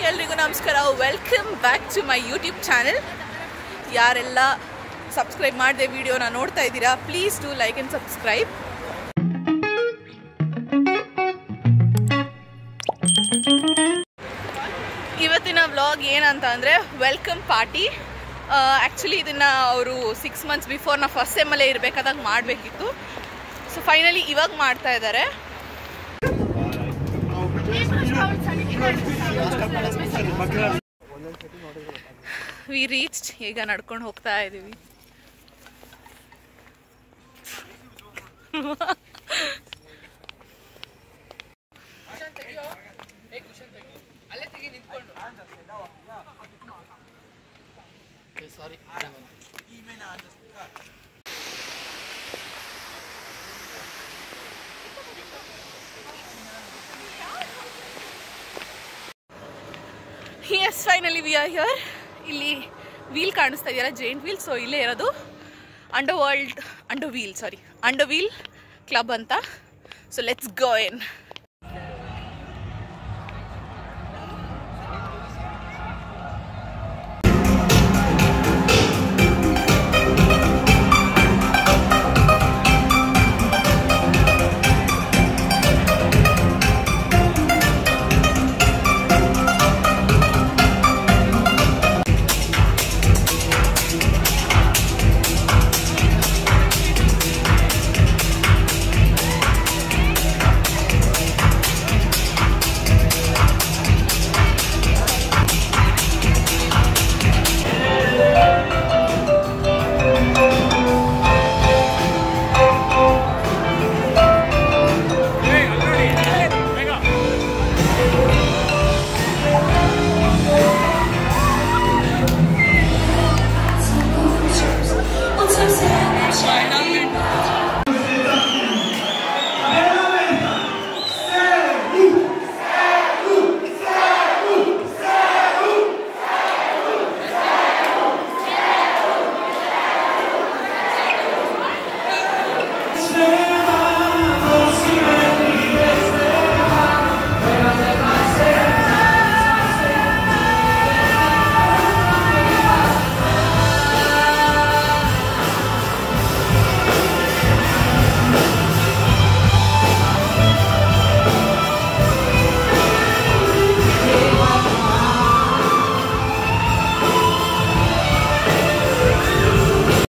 ಎಲ್ರಿಗೂ ನಮಸ್ಕಾರ welcome back to my YouTube channel ಯಾರೆಲ್ಲ ಸಬ್ಸ್ಕ್ರೈಬ್ ಮಾಡದೆ ವಿಡಿಯೋನ ನೋಡ್ತಾ ಇದ್ದೀರಾ please do like and subscribe ಇವತ್ತಿನ ವ್ಲಾಗ್ ಏನಂತ ಅಂದರೆ ವೆಲ್ಕಮ್ ಪಾರ್ಟಿ ಆ್ಯಕ್ಚುಲಿ ಇದನ್ನು ಅವರು ಸಿಕ್ಸ್ ಮಂತ್ಸ್ ಬಿಫೋರ್ ನಾವು ಫಸ್ಟ್ ಸೆಮ್ಮಲ್ಲೇ ಇರಬೇಕಾದಾಗ ಮಾಡಬೇಕಿತ್ತು ಸೊ ಫೈನಲಿ ಇವಾಗ ಮಾಡ್ತಾ ಇದ್ದಾರೆ ವಿ ರೀಚ್ಡ್ ಈಗ ನಡ್ಕೊಂಡು ಹೋಗ್ತಾ ಇದ್ದೀವಿ yes finally we are here ಇಲ್ಲಿ ವೀಲ್ ಕಾಣಿಸ್ತಾ ಇದೆಯಲ್ಲ ಜೈಂಟ್ ವೀಲ್ ಸೊ ಇಲ್ಲೇ ಇರೋದು underworld under wheel sorry under wheel club ಅಂತ ಸೊ ಲೆಟ್ಸ್ ಗೋ ಎನ್